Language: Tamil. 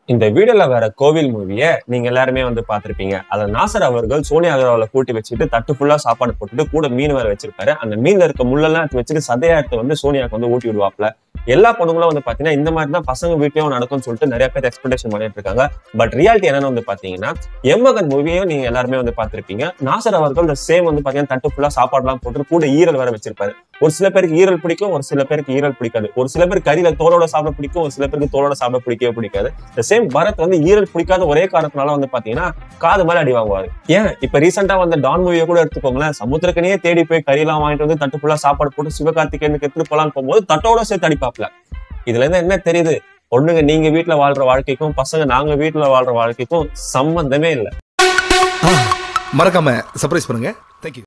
இந்த வீடியோல வர கோவில் மூவியை நீங்க எல்லாருமே வந்து பார்த்திருப்பீங்க அதுல நாசர் அவர்கள் சோனியா அகர்வாலை கூட்டி வச்சுட்டு தட்டு ஃபுல்லா சாப்பாடு போட்டுட்டு கூட மீன் வேற வச்சிருப்பாரு அந்த மீன்ல இருக்க முள்ளெல்லாம் எடுத்து வச்சுட்டு சதையா எடுத்து வந்து சோனியாக்கு வந்து ஊட்டி விடுவாப்ல எல்லா பொண்ணுங்களும் வந்து பாத்தீங்கன்னா இந்த மாதிரி தான் பசங்க வீட்லயும் நடக்கும்னு சொல்லிட்டு நிறைய பேர் எக்ஸ்பெக்டேஷன் பண்ணிட்டு இருக்காங்க பட் ரியாலிட்டி என்னன்னு வந்து பாத்தீங்கன்னா எம்மகன் மூவியையும் நீங்க எல்லாருமே வந்து பார்த்திருப்பீங்க நாசர் அவர்கள் இந்த சேம் வந்து பாத்தீங்கன்னா தட்டு ஃபுல்லா சாப்பாடுலாம் போட்டு கூட ஈரல் வேற வச்சிருப்பாரு ஒரு சில பேருக்கு ஈரல் பிடிக்கும் ஒரு சில பேருக்கு ஈரல் பிடிக்காது ஒரு சில பேருக்கு கறியில தோலோட சாப்பிட பிடிக்கும் ஒரு சில பேருக்கு தோலோட சாப்பிட பிடிக்கவே பிடிக்காது இந்த சேம் பரத் வந்து ஈரல் பிடிக்காத ஒரே காரணத்தினால வந்து பாத்தீங்கன்னா காது மேல அடி வாங்குவாரு ஏன் இப்ப ரீசெண்டா வந்த டான் மூவியை கூட எடுத்துக்கோங்களேன் சமுத்திரக்கனையே தேடி போய் கறியெல்லாம் வாங்கிட்டு வந்து தட்டு ஃபுல்லா சாப்பாடு போட்டு சிவகார்த்திகேயனுக்கு எடுத்துட்டு போலான்னு போகும்போது தட்டோட சேர்த்து அடிப்பாப்ல இதுல இருந்து என்ன தெரியுது பொண்ணுங்க நீங்க வீட்டுல வாழ்ற வாழ்க்கைக்கும் பசங்க நாங்க வீட்டுல வாழ்ற வாழ்க்கைக்கும் சம்பந்தமே இல்லை மறக்காம சர்ப்ரைஸ் பண்ணுங்க தேங்க்யூ